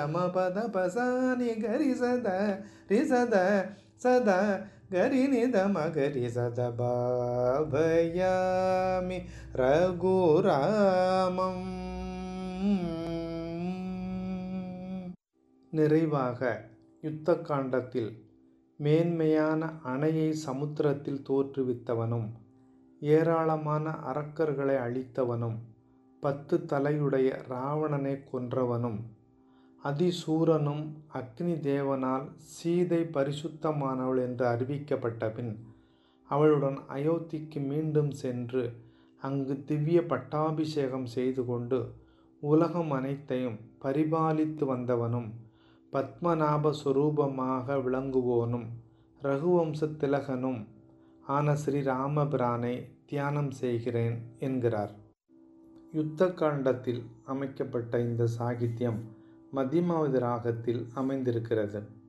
மபத பசானி கரி சத ரி சத சத கரி நித மகரி சத பாபயாமி ரகுராமம் நிறைவாக யுத்த காண்டத்தில் மேன்மையான அணையை சமுத்திரத்தில் தோற்றுவித்தவனும் ஏராளமான அரக்கர்களை அழித்தவனும் பத்து தலையுடைய ராவணனை கொன்றவனும் அதிசூரனும் அக்னி தேவனால் சீதை பரிசுத்தமானவள் என்று அறிவிக்கப்பட்ட பின் அவளுடன் அயோத்திக்கு மீண்டும் சென்று அங்கு திவ்ய பட்டாபிஷேகம் செய்து கொண்டு உலகம் அனைத்தையும் பரிபாலித்து வந்தவனும் பத்மநாப சுரூபமாக விளங்குவோனும் ரகுவம்ச திலகனும் ஆன ஸ்ரீ ராமபிரானை தியானம் செய்கிறேன் என்கிறார் யுத்த காண்டத்தில் அமைக்கப்பட்ட இந்த சாகித்யம் மதிமாவதி ராகத்தில் அமைந்திருக்கிறது